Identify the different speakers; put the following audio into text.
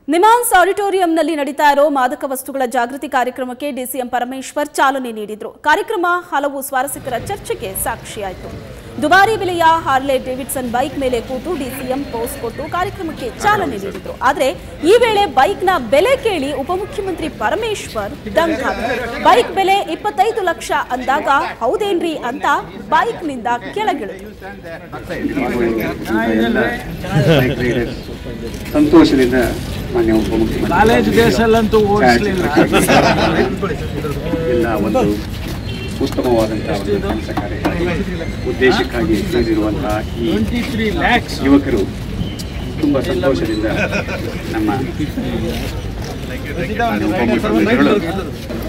Speaker 1: ನಿಮಾನ್ಸ್ ಆಡಿಟೋರಿಯಂನಲ್ಲಿ ನಡೀತಾ ಇರೋ ಮಾದಕ ವಸ್ತುಗಳ ಜಾಗೃತಿ ಕಾರ್ಯಕ್ರಮಕ್ಕೆ ಡಿಸಿಎಂ ಪರಮೇಶ್ವರ್ ಚಾಲನೆ ನೀಡಿದ್ರು ಕಾರ್ಯಕ್ರಮ ಹಲವು ಸ್ವಾರಸ್ಯಕರ ಚರ್ಚೆಗೆ ಸಾಕ್ಷಿಯಾಯಿತು ದುಬಾರಿ ಬೆಲೆಯ ಹಾರ್ಲೆ ಡೇವಿಡ್ಸನ್ ಬೈಕ್ ಮೇಲೆ ಕೂತು ಡಿಸಿಎಂ ಪೋಸ್ ಕೊಟ್ಟು ಕಾರ್ಯಕ್ರಮಕ್ಕೆ ಚಾಲನೆ ನೀಡಿದ್ರು ಆದರೆ ಈ ವೇಳೆ ಬೈಕ್ನ ಬೆಲೆ ಕೇಳಿ ಉಪಮುಖ್ಯಮಂತ್ರಿ ಪರಮೇಶ್ವರ್ ದಂಗಾದ್ರು ಬೈಕ್ ಬೆಲೆ ಇಪ್ಪತ್ತೈದು ಲಕ್ಷ ಅಂದಾಗ ಹೌದೇನ್ರಿ ಅಂತ ಬೈಕ್ನಿಂದ ಕೆಳಗಿಳಿದ್ರು
Speaker 2: ಬೈಕ್ ರೈಡರ್ಸ್ ಸಂತೋಷದಿಂದ ಮಾನ್ಯ ಉಪಮುಖ್ಯಮಂತ್ರಿ
Speaker 3: ಕಾಲೇಜ್ ಡೇಸಲ್ಲಂತೂ ಓಡಿಸ್ಲಿಲ್ಲ
Speaker 2: ಎಲ್ಲ ಒಂದು ಉತ್ತಮವಾದಂತಹ ಒಂದು ಕೆಲಸ ಕಾರ್ಯ ಉದ್ದೇಶಕ್ಕಾಗಿ ಸೇರಿರುವಂತಹ ಈ
Speaker 3: ಟ್ವೆಂಟಿ ತ್ರೀ ಲ್ಯಾಕ್ಸ್
Speaker 2: ಯುವಕರು ತುಂಬ ಸಂತೋಷದಿಂದ ನಮ್ಮ ಮಾನ್ಯ ಉಪಮುಖ್ಯಮಂತ್ರಿಗಳು